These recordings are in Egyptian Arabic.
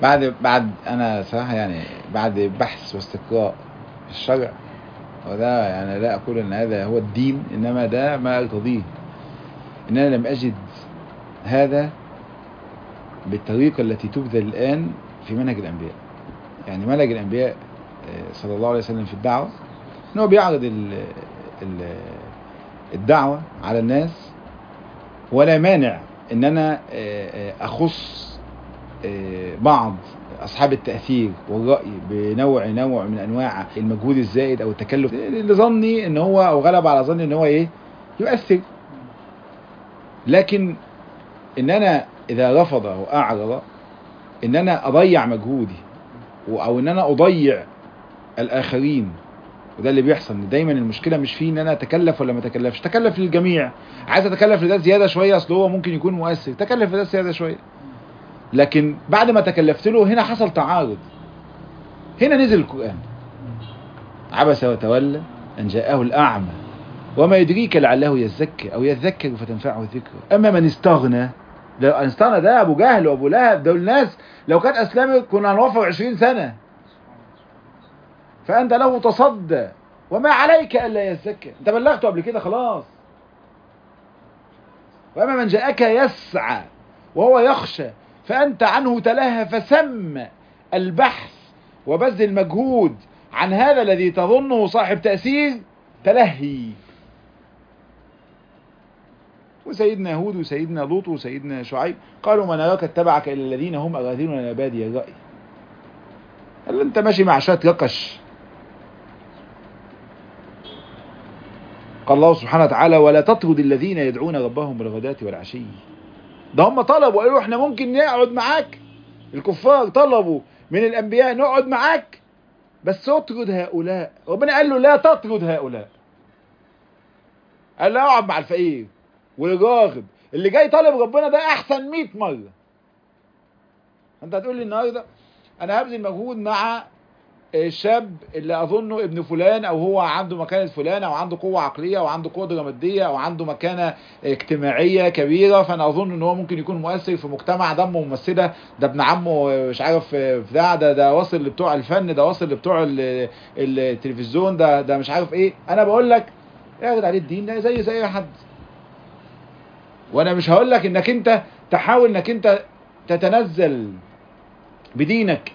بعد بعد انا صراحه يعني بعد بحث واستقراء في الشرع وده يعني لا اقول ان هذا هو الدين انما ده ما ارتضيه ان انا لم اجد هذا بالطريقه التي تبذل الان في منهج الانبياء يعني منهج الانبياء صلى الله عليه وسلم في الدعوه ان هو بيعرض ال ال الدعوه على الناس ولا مانع ان انا اخص بعض اصحاب التاثير والراي بنوع نوع من انواع المجهود الزائد او التكلف اللي ظني ان هو او غلب على ظني ان هو ايه يؤثر لكن ان انا اذا رفض او اعرض ان انا اضيع مجهودي او ان انا اضيع الاخرين وده اللي بيحصل دايما المشكله مش في ان انا اتكلف ولا ما اتكلفش تكلف للجميع عايز اتكلف لده زياده شويه اصل هو ممكن يكون مؤثر تكلف لده زياده شويه لكن بعد ما تكلفت له هنا حصل تعارض هنا نزل القران عبس وتولى ان جاءه الاعمى وما يدريك لعله يزكى او يذكر فتنفعه الذكر اما من استغنى لو استغنى ده ابو جهل وابو لهب دول الناس لو كانت اسلمت كنا هنوفر 20 سنه فأنت له تصدى وما عليك ألا يزكى أنت بلغته قبل كده خلاص وأما من جاءك يسعى وهو يخشى فأنت عنه تلهى فسم البحث وبذل المجهود عن هذا الذي تظنه صاحب تأثير تلهي وسيدنا هود وسيدنا لوط وسيدنا شعيب قالوا ما نراك اتبعك إلا الذين هم أراذلنا بادي الرأي قال انت ماشي مع شويه رقش قال الله سبحانه وتعالى ولا تطرد الذين يدعون ربهم بالغداة والعشي ده هم طلبوا قالوا احنا ممكن نقعد معاك الكفار طلبوا من الانبياء نقعد معاك بس اطرد هؤلاء ربنا قال له لا تطرد هؤلاء قال له اقعد مع الفقير والراغب اللي جاي طالب ربنا ده احسن 100 مره انت هتقول لي النهارده انا هبذل مجهود مع الشاب اللي اظنه ابن فلان او هو عنده مكانة فلان او عنده قوة عقلية او عنده قدرة مادية او عنده مكانة اجتماعية كبيرة فانا اظن ان هو ممكن يكون مؤثر في مجتمع دمه ممثلة ده ابن عمه مش عارف بتاع ده ده واصل لبتوع الفن ده واصل لبتوع التلفزيون ده ده مش عارف ايه انا بقول لك اخد عليه الدين ده زي زي حد وانا مش هقول لك انك انت تحاول انك انت تتنزل بدينك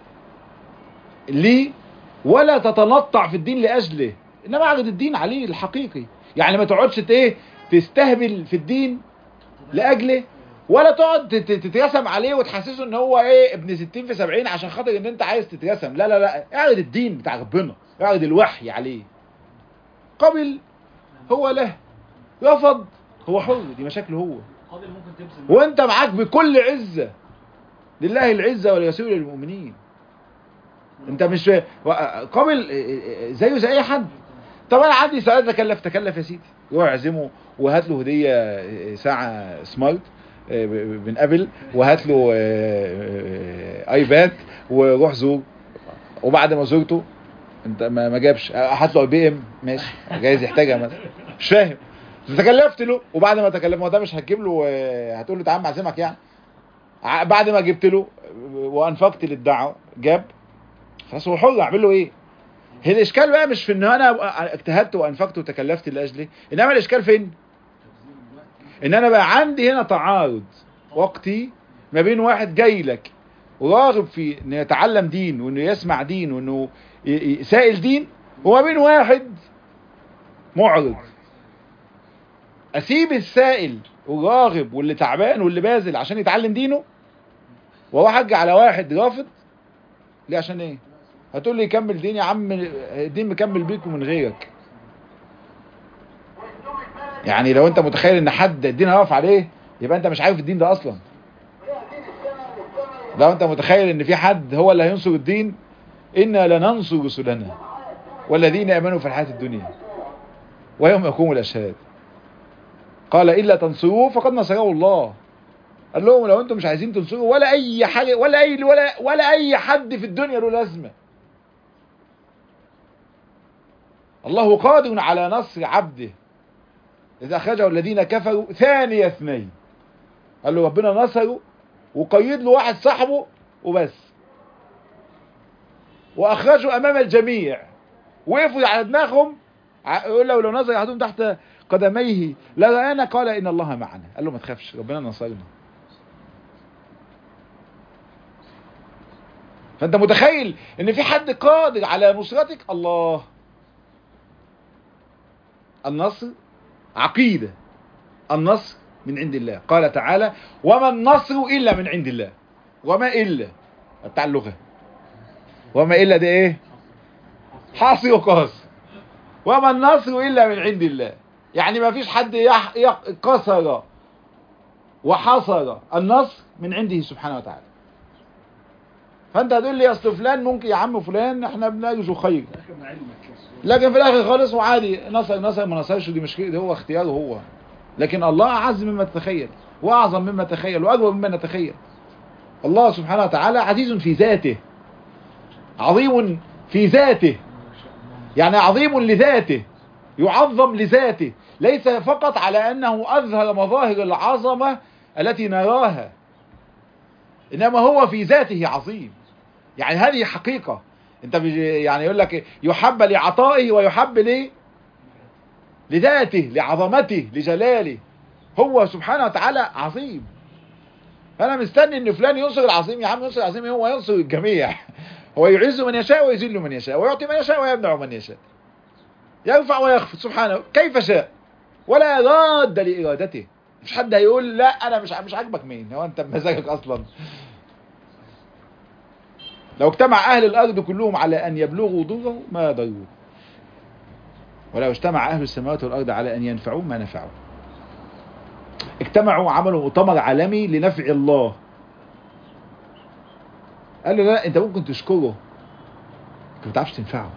ليه ولا تتنطع في الدين لاجله انما اعرض الدين عليه الحقيقي يعني ما تقعدش ايه تستهبل في الدين لاجله ولا تقعد تترسم عليه وتحسسه ان هو ايه ابن 60 في 70 عشان خاطر ان انت عايز تترسم لا لا لا اعرض الدين بتاع ربنا اعرض الوحي عليه قبل هو له رفض هو حر دي مشاكله هو وانت معاك بكل عزه لله العزه ولرسوله للمؤمنين انت مش قابل زيه زي اي حد طب انا عندي سؤال تكلف تكلف يا سيدي روح اعزمه وهات له هديه ساعه سمارت من ابل وهات له ايباد وروح زور وبعد ما زرته انت ما جابش هات له بي ام ماشي جايز يحتاجها مثلا مش فاهم تكلفت له وبعد ما تكلف ما ده مش هتجيب له هتقول له تعال معزمك يعني بعد ما جبت له وانفقت للدعوه جاب خلاص هو حر اعمل له ايه هي الاشكال بقى مش في ان انا اجتهدت وانفقت وتكلفت لاجله انما الاشكال فين ان انا بقى عندي هنا تعارض وقتي ما بين واحد جاي لك وراغب في انه يتعلم دين وانه يسمع دين وانه سائل دين وما بين واحد معرض اسيب السائل والراغب واللي تعبان واللي باذل عشان يتعلم دينه واروح على واحد رافض ليه عشان ايه هتقول لي يكمل دين يا عم الدين مكمل بيك ومن غيرك يعني لو انت متخيل ان حد الدين هيقف عليه يبقى انت مش عارف الدين ده اصلا لو انت متخيل ان في حد هو اللي هينصر الدين انا لننصر رسلنا والذين امنوا في الحياه الدنيا ويوم يقوم الاشهاد قال الا تنصروه فقد نصره الله قال لهم لو انتم مش عايزين تنصروا ولا اي حاجه ولا اي ولا ولا اي حد في الدنيا له لازمه الله قادر على نصر عبده اذا اخرجه الذين كفروا ثاني اثنين قال له ربنا نصره وقيد له واحد صاحبه وبس واخرجوا امام الجميع وقفوا على دماغهم ع- يقول لو لو نظر احدهم تحت قدميه لرآنا قال ان الله معنا قال له ما تخافش ربنا نصرنا فانت متخيل ان في حد قادر على نصرتك الله النصر عقيدة النصر من عند الله قال تعالى وما النصر إلا من عند الله وما إلا بتاع اللغة وما إلا ده إيه حاصي وقاص وما النصر إلا من عند الله يعني ما فيش حد يح... يح... قصر وحصر النصر من عنده سبحانه وتعالى فانت هتقول لي اصل فلان ممكن يا عم فلان احنا بنرجو خير لكن علمك بس لكن في الاخر خالص وعادي نصر نصر ما نصرش دي مشكله دي هو اختياره هو لكن الله اعز مما تتخيل واعظم مما تتخيل واكبر مما نتخيل الله سبحانه وتعالى عزيز في ذاته عظيم في ذاته يعني عظيم لذاته يعظم لذاته ليس فقط على انه اظهر مظاهر العظمه التي نراها انما هو في ذاته عظيم يعني هذه حقيقه انت بيجي- يعني يقول لك يحب لعطائه ويحب ليه لذاته لعظمته لجلاله هو سبحانه وتعالى عظيم فانا مستني ان فلان ينصر العظيم يا عم ينصر العظيم إيه؟ هو ينصر الجميع هو يعز من يشاء ويذل من يشاء ويعطي من يشاء ويمنع من يشاء يرفع ويخفض سبحانه كيف شاء ولا راد لارادته مش حد هيقول لا انا مش مش عاجبك مين هو انت بمزاجك اصلا لو اجتمع أهل الأرض كلهم على أن يبلغوا ضره ما ضروه ولو اجتمع أهل السماوات والأرض على أن ينفعوه ما نفعوه اجتمعوا وعملوا مؤتمر عالمي لنفع الله قال له لا انت ممكن تشكره انت ما بتعرفش تنفعه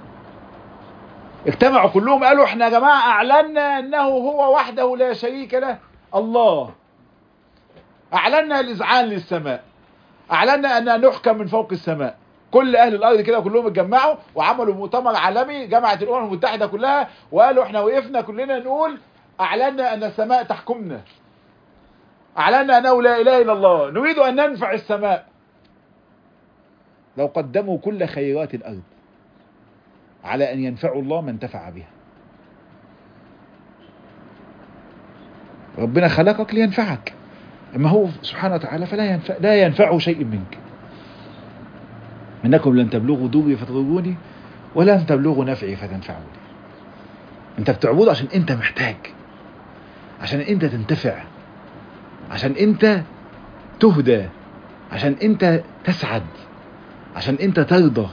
اجتمعوا كلهم قالوا احنا يا جماعه اعلنا انه هو وحده لا شريك له الله اعلنا الاذعان للسماء اعلنا ان نحكم من فوق السماء كل اهل الارض كده كلهم اتجمعوا وعملوا مؤتمر عالمي جمعت الامم المتحده كلها وقالوا احنا وقفنا كلنا نقول اعلنا ان السماء تحكمنا اعلنا انه لا اله الا الله نريد ان ننفع السماء لو قدموا كل خيرات الارض على ان ينفعوا الله ما انتفع بها ربنا خلقك لينفعك اما هو سبحانه وتعالى فلا ينفع لا ينفعه شيء منك انكم لن تبلغوا ضري فتضروني ولن تبلغوا نفعي فتنفعوني انت بتعبده عشان انت محتاج عشان انت تنتفع عشان انت تهدى عشان انت تسعد عشان انت ترضى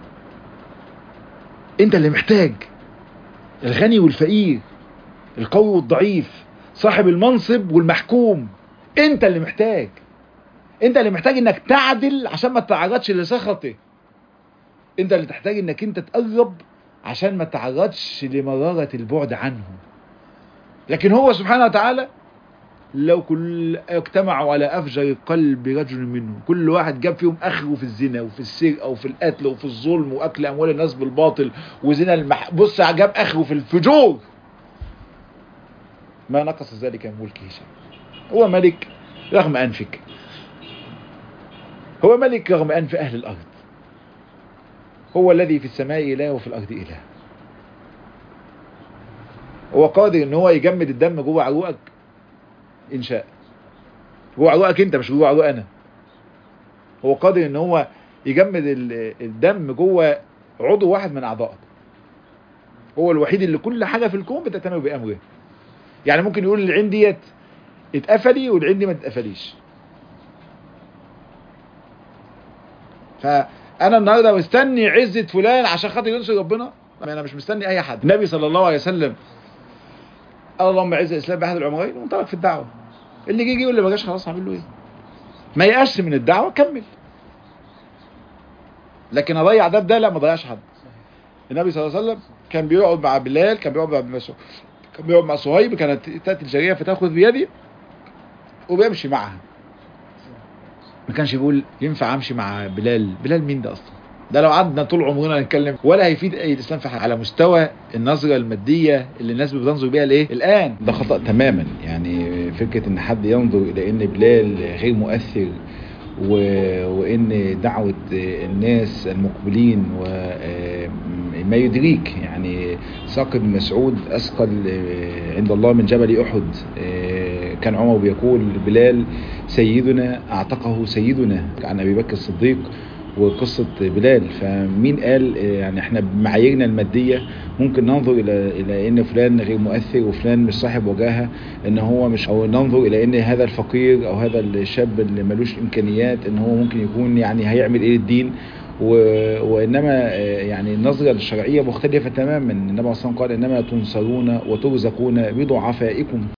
انت اللي محتاج الغني والفقير القوي والضعيف صاحب المنصب والمحكوم انت اللي محتاج انت اللي محتاج انك تعدل عشان ما تتعرضش لسخطه انت اللي تحتاج انك انت تقرب عشان ما تتعرضش لمرارة البعد عنه لكن هو سبحانه وتعالى لو كل اجتمعوا على افجر قلب رجل منهم كل واحد جاب فيهم اخره في الزنا وفي السرقه وفي القتل وفي الظلم واكل اموال الناس بالباطل وزنا المح... بص جاب اخره في الفجور ما نقص ذلك من ملكه شيء هو ملك رغم انفك هو ملك رغم انف اهل الارض هو الذي في السماء اله وفي الارض اله هو قادر ان هو يجمد الدم جوه عروقك ان شاء جوه عروقك انت مش جوه عروق انا هو قادر ان هو يجمد ال- الدم جوه عضو واحد من اعضائك هو الوحيد اللي كل حاجه في الكون بتتم بامره يعني ممكن يقول العين ديت اتقفلي والعين دي ما تتقفليش فانا النهارده مستني عزه فلان عشان خاطر ينصر ربنا انا مش مستني اي حد النبي صلى الله عليه وسلم قال اللهم اعز الاسلام باحد العمرين وانطلق في الدعوه اللي يجي يقول لي ما جاش خلاص هعمل له ايه ما يقاش من الدعوه كمل لكن اضيع ده بده لا ما ضيعش حد النبي صلى الله عليه وسلم كان بيقعد مع بلال كان بيقعد مع ابن مسعود كان بيقعد مع صهيب كانت تاتي الجاريه فتاخذ بيدي وبيمشي معها ما كانش بيقول ينفع امشي مع بلال بلال مين ده اصلا ده لو قعدنا طول عمرنا نتكلم ولا هيفيد اي الاسلام في حاجه على مستوى النظره الماديه اللي الناس بتنظر بيها لايه الان ده خطأ تماما يعني فكرة ان حد ينظر الى ان بلال غير مؤثر و- وان دعوه الناس المقبلين وما يدريك يعني ساق بن مسعود اثقل عند الله من جبل احد كان عمر بيقول بلال سيدنا اعتقه سيدنا عن ابي بكر الصديق وقصة بلال فمين قال يعني احنا بمعاييرنا المادية ممكن ننظر الى الى ان فلان غير مؤثر وفلان مش صاحب وجاهة ان هو مش او ننظر الى ان هذا الفقير او هذا الشاب اللي ملوش امكانيات ان هو ممكن يكون يعني هيعمل ايه للدين و... وانما يعني النظره الشرعيه مختلفه تماما النبي صلى الله عليه وسلم قال انما تنصرون وترزقون بضعفائكم